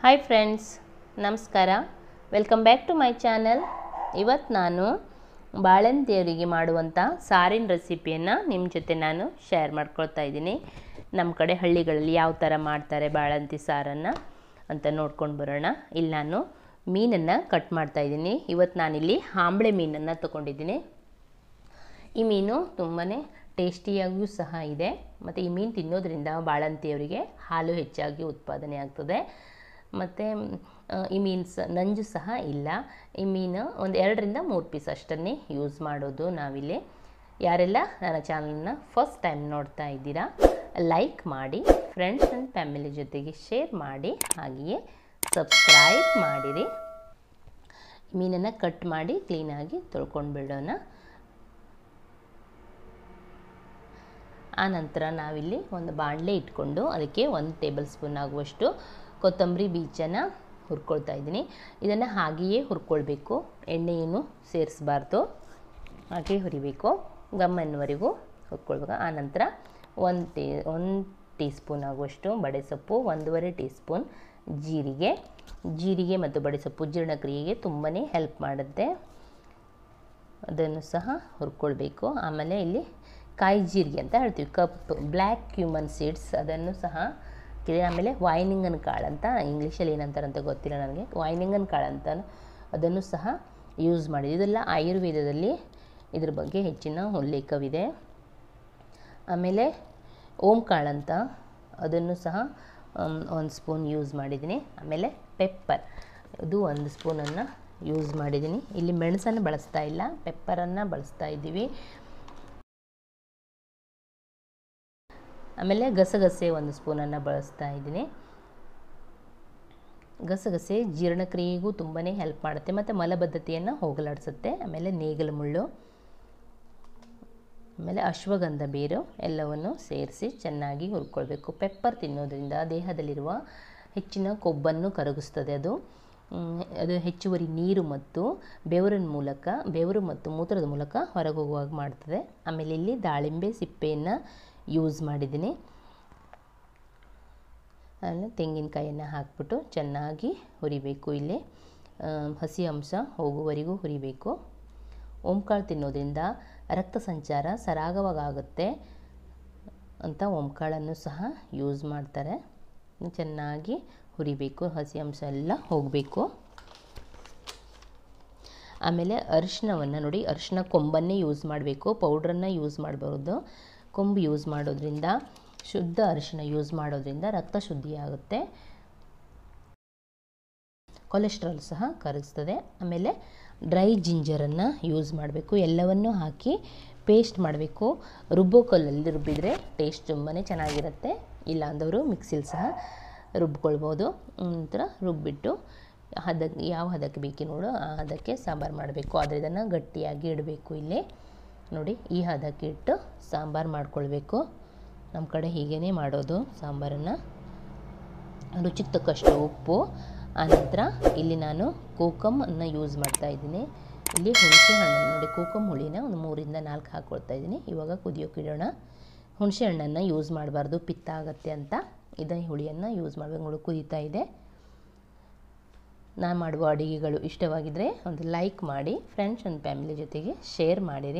hi friends ನಮಸ್ಕಾರ welcome back to my channel ಇವತ್ತು ನಾನು ಬಾಳೆಂತಿಯವರಿಗೆ ಮಾಡುವಂಥ ಸಾರಿನ ರೆಸಿಪಿಯನ್ನು ನಿಮ್ಮ ಜೊತೆ ನಾನು ಶೇರ್ ಮಾಡ್ಕೊಳ್ತಾ ಇದ್ದೀನಿ ನಮ್ಮ ಕಡೆ ಹಳ್ಳಿಗಳಲ್ಲಿ ಯಾವ ಥರ ಮಾಡ್ತಾರೆ ಬಾಳಂತಿ ಸಾರನ್ನು ಅಂತ ನೋಡ್ಕೊಂಡು ಬರೋಣ ಇಲ್ಲಿ ನಾನು ಮೀನನ್ನು ಕಟ್ ಮಾಡ್ತಾ ಇದ್ದೀನಿ ಇವತ್ತು ನಾನಿಲ್ಲಿ ಆಂಬಳೆ ಮೀನನ್ನು ತೊಗೊಂಡಿದ್ದೀನಿ ಈ ಮೀನು ತುಂಬಾ ಟೇಸ್ಟಿಯಾಗಿಯೂ ಸಹ ಇದೆ ಮತ್ತು ಈ ಮೀನು ತಿನ್ನೋದ್ರಿಂದ ಬಾಳಂತಿಯವರಿಗೆ ಹಾಲು ಹೆಚ್ಚಾಗಿ ಉತ್ಪಾದನೆ ಆಗ್ತದೆ ಮತ್ತು ಈ ಮೀನು ಸ ನಂಜು ಸಹ ಇಲ್ಲ ಈ ಮೀನು ಒಂದು ಎರಡರಿಂದ ಮೂರು ಪೀಸ್ ಅಷ್ಟನ್ನೇ ಯೂಸ್ ಮಾಡೋದು ನಾವಿಲ್ಲಿ ಯಾರೆಲ್ಲ ನನ್ನ ಚಾನಲ್ನ ಫಸ್ಟ್ ಟೈಮ್ ನೋಡ್ತಾ ಇದ್ದೀರಾ ಲೈಕ್ ಮಾಡಿ ಫ್ರೆಂಡ್ಸ್ ಆ್ಯಂಡ್ ಫ್ಯಾಮಿಲಿ ಜೊತೆಗೆ ಶೇರ್ ಮಾಡಿ ಹಾಗೆಯೇ ಸಬ್ಸ್ಕ್ರೈಬ್ ಮಾಡಿರಿ ಮೀನನ್ನು ಕಟ್ ಮಾಡಿ ಕ್ಲೀನಾಗಿ ತೊಳ್ಕೊಂಡು ಬಿಡೋಣ ಆನಂತರ ನಾವಿಲ್ಲಿ ಒಂದು ಬಾಣಲೆ ಇಟ್ಕೊಂಡು ಅದಕ್ಕೆ ಒಂದು ಟೇಬಲ್ ಸ್ಪೂನ್ ಆಗುವಷ್ಟು ಕೊತ್ತಂಬರಿ ಬೀಜನ ಹುರ್ಕೊಳ್ತಾ ಇದ್ದೀನಿ ಇದನ್ನು ಹಾಗೆಯೇ ಹುರ್ಕೊಳ್ಬೇಕು ಎಣ್ಣೆ ಏನು ಸೇರಿಸಬಾರ್ದು ಹಾಗೆ ಹುರಿಬೇಕು ಗಮ್ ಅನ್ನುವರೆಗೂ ಹುರ್ಕೊಳ್ಬೇಕು ಆನಂತರ ಒಂದು ಟೀ ಒಂದು ಟೀ ಸ್ಪೂನ್ ಆಗುವಷ್ಟು ಬಡೆಸೊಪ್ಪು ಒಂದೂವರೆ ಟೀ ಸ್ಪೂನ್ ಜೀರಿಗೆ ಜೀರಿಗೆ ಮತ್ತು ಬಡೆಸೊಪ್ಪು ಜೀರ್ಣಕ್ರಿಯೆಗೆ ತುಂಬಾ ಹೆಲ್ಪ್ ಮಾಡುತ್ತೆ ಅದನ್ನು ಸಹ ಹುರ್ಕೊಳ್ಬೇಕು ಆಮೇಲೆ ಇಲ್ಲಿ ಕಾಯಿ ಜೀರಿಗೆ ಅಂತ ಹೇಳ್ತೀವಿ ಕಪ್ ಬ್ಲ್ಯಾಕ್ ಕ್ಯೂಮನ್ ಸೀಡ್ಸ್ ಅದನ್ನು ಸಹ ಹಾಕಿದೆ ಆಮೇಲೆ ವೈನಿಂಗನ್ ಕಾಳು ಅಂತ ಇಂಗ್ಲೀಷಲ್ಲಿ ಏನಂತಾರಂತ ಗೊತ್ತಿಲ್ಲ ನನಗೆ ವೈನಿಂಗನ್ ಕಾಳು ಅಂತ ಅದನ್ನು ಸಹ ಯೂಸ್ ಮಾಡಿದೆ ಇದೆಲ್ಲ ಆಯುರ್ವೇದದಲ್ಲಿ ಇದ್ರ ಬಗ್ಗೆ ಹೆಚ್ಚಿನ ಉಲ್ಲೇಖವಿದೆ ಆಮೇಲೆ ಓಂ ಕಾಳು ಅಂತ ಅದನ್ನು ಸಹ ಒಂದು ಸ್ಪೂನ್ ಯೂಸ್ ಮಾಡಿದ್ದೀನಿ ಆಮೇಲೆ ಪೆಪ್ಪರ್ ಇದು ಒಂದು ಸ್ಪೂನನ್ನು ಯೂಸ್ ಮಾಡಿದ್ದೀನಿ ಇಲ್ಲಿ ಮೆಣಸನ್ನು ಬಳಸ್ತಾ ಇಲ್ಲ ಪೆಪ್ಪರನ್ನು ಬಳಸ್ತಾ ಇದ್ದೀವಿ ಆಮೇಲೆ ಗಸಗಸೆ ಒಂದು ಸ್ಪೂನನ್ನು ಬಳಸ್ತಾ ಇದ್ದೀನಿ ಗಸಗಸೆ ಜೀರ್ಣಕ್ರಿಯೆಗೂ ತುಂಬಾ ಹೆಲ್ಪ್ ಮಾಡುತ್ತೆ ಮತ್ತು ಮಲಬದ್ಧತೆಯನ್ನು ಹೋಗಲಾಡಿಸುತ್ತೆ ಆಮೇಲೆ ನೇಗಲು ಮುಳ್ಳು ಆಮೇಲೆ ಅಶ್ವಗಂಧ ಬೇರು ಎಲ್ಲವನ್ನು ಸೇರಿಸಿ ಚೆನ್ನಾಗಿ ಹುರ್ಕೊಳ್ಬೇಕು ಪೆಪ್ಪರ್ ತಿನ್ನೋದ್ರಿಂದ ದೇಹದಲ್ಲಿರುವ ಹೆಚ್ಚಿನ ಕೊಬ್ಬನ್ನು ಕರಗಿಸ್ತದೆ ಅದು ಅದು ಹೆಚ್ಚುವರಿ ನೀರು ಮತ್ತು ಬೆವರಿನ ಮೂಲಕ ಬೆವರು ಮತ್ತು ಮೂತ್ರದ ಮೂಲಕ ಹೊರಗೆ ಹೋಗುವಾಗ ಮಾಡ್ತದೆ ಆಮೇಲೆ ಇಲ್ಲಿ ದಾಳಿಂಬೆ ಸಿಪ್ಪೆಯನ್ನು ಯೂಸ್ ಮಾಡಿದ್ದೀನಿ ಆಮೇಲೆ ತೆಂಗಿನಕಾಯಿಯನ್ನು ಹಾಕ್ಬಿಟ್ಟು ಚೆನ್ನಾಗಿ ಹುರಿಬೇಕು ಇಲ್ಲಿ ಹಸಿ ಅಂಶ ಹೋಗುವವರೆಗೂ ಹುರಿಬೇಕು ಓಂಕಾಳು ತಿನ್ನೋದ್ರಿಂದ ರಕ್ತ ಸಂಚಾರ ಸರಾಗವಾಗುತ್ತೆ ಅಂತ ಓಂಕಾಳನ್ನು ಸಹ ಯೂಸ್ ಮಾಡ್ತಾರೆ ಚೆನ್ನಾಗಿ ಹುರಿಬೇಕು ಹಸಿ ಅಂಶ ಎಲ್ಲ ಹೋಗಬೇಕು ಆಮೇಲೆ ಅರಿಶಿನವನ್ನು ನೋಡಿ ಅರಿಶಿನ ಕೊಂಬನ್ನೇ ಯೂಸ್ ಮಾಡಬೇಕು ಪೌಡ್ರನ್ನು ಯೂಸ್ ಮಾಡಬಾರ್ದು ಕೊಂಬು ಯೂಸ್ ಮಾಡೋದ್ರಿಂದ ಶುದ್ಧ ಅರಿಶಿನ ಯೂಸ್ ಮಾಡೋದ್ರಿಂದ ರಕ್ತ ಶುದ್ಧಿಯಾಗುತ್ತೆ ಕೊಲೆಸ್ಟ್ರಾಲ್ ಸಹ ಕರಗಿಸ್ತದೆ ಆಮೇಲೆ ಡ್ರೈ ಜಿಂಜರನ್ನು ಯೂಸ್ ಮಾಡಬೇಕು ಎಲ್ಲವನ್ನೂ ಹಾಕಿ ಪೇಸ್ಟ್ ಮಾಡಬೇಕು ರುಬ್ಬೋ ಕಲ್ಲಲ್ಲಿ ರುಬ್ಬಿದರೆ ಟೇಸ್ಟ್ ತುಂಬಾ ಚೆನ್ನಾಗಿರುತ್ತೆ ಇಲ್ಲ ಅಂದವರು ಮಿಕ್ಸಿಲಿ ಸಹ ರುಬ್ಕೊಳ್ಬೋದು ನಂತರ ರುಬ್ಬಿಟ್ಟು ಹದಕ್ಕೆ ಯಾವ ಹದಕ್ಕೆ ಬೇಕು ನೋಡು ಆ ಹದಕ್ಕೆ ಸಾಂಬಾರು ಮಾಡಬೇಕು ಆದರೆ ಇದನ್ನು ಗಟ್ಟಿಯಾಗಿ ಇಡಬೇಕು ಇಲ್ಲಿ ನೋಡಿ ಈ ಹದಕ್ಕೆ ಇಟ್ಟು ಸಾಂಬಾರು ಮಾಡ್ಕೊಳ್ಬೇಕು ನಮ್ಮ ಕಡೆ ಹೀಗೇ ಮಾಡೋದು ಸಾಂಬಾರನ್ನು ರುಚಿಗೆ ತಕ್ಕಷ್ಟು ಉಪ್ಪು ಆನಂತರ ಇಲ್ಲಿ ನಾನು ಕೋಕಮನ್ನು ಯೂಸ್ ಮಾಡ್ತಾ ಇದ್ದೀನಿ ಇಲ್ಲಿ ಹುಣಸೆ ಹಣ್ಣನ್ನು ನೋಡಿ ಕೋಕಮ್ ಹುಳಿನ ಒಂದು ಮೂರಿಂದ ನಾಲ್ಕು ಹಾಕ್ಕೊಳ್ತಾ ಇದ್ದೀನಿ ಇವಾಗ ಕುದಿಯೋಕೆ ಇಡೋಣ ಹುಣಸೆ ಹಣ್ಣನ್ನು ಯೂಸ್ ಮಾಡಬಾರ್ದು ಪಿತ್ತ ಆಗುತ್ತೆ ಅಂತ ಇದೇ ಹುಳಿಯನ್ನು ಯೂಸ್ ಮಾಡಬೇಕು ನೋಡಿ ಕುದೀತಾ ಇದೆ ನಾನು ಮಾಡುವ ಅಡುಗೆಗಳು ಇಷ್ಟವಾಗಿದ್ದರೆ ಒಂದು ಲೈಕ್ ಮಾಡಿ ಫ್ರೆಂಡ್ಸ್ ಆ್ಯಂಡ್ ಫ್ಯಾಮಿಲಿ ಜೊತೆಗೆ ಶೇರ್ ಮಾಡಿರಿ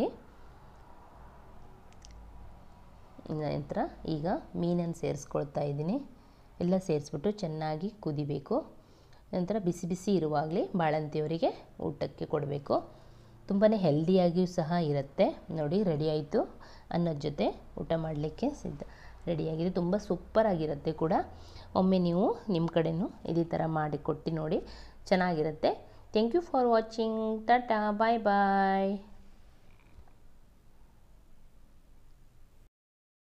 ನಂತರ ಈಗ ಮೀನನ್ನು ಸೇರಿಸ್ಕೊಳ್ತಾ ಇದ್ದೀನಿ ಎಲ್ಲ ಸೇರಿಸ್ಬಿಟ್ಟು ಚೆನ್ನಾಗಿ ಕುದಿಬೇಕು ನಂತರ ಬಿಸಿ ಬಿಸಿ ಇರುವಾಗಲೇ ಬಾಳಂತಿಯವರಿಗೆ ಊಟಕ್ಕೆ ಕೊಡಬೇಕು ತುಂಬಾ ಹೆಲ್ದಿಯಾಗಿಯೂ ಸಹ ಇರುತ್ತೆ ನೋಡಿ ರೆಡಿ ಆಯಿತು ಅನ್ನೋದ ಜೊತೆ ಊಟ ಮಾಡಲಿಕ್ಕೆ ಸಿದ್ಧ ರೆಡಿಯಾಗಿದೆ ತುಂಬ ಸೂಪರಾಗಿರುತ್ತೆ ಕೂಡ ಒಮ್ಮೆ ನೀವು ನಿಮ್ಮ ಕಡೆಯೂ ಇದೇ ಥರ ಮಾಡಿ ಕೊಟ್ಟು ನೋಡಿ ಚೆನ್ನಾಗಿರುತ್ತೆ thank you for watching tata bye bye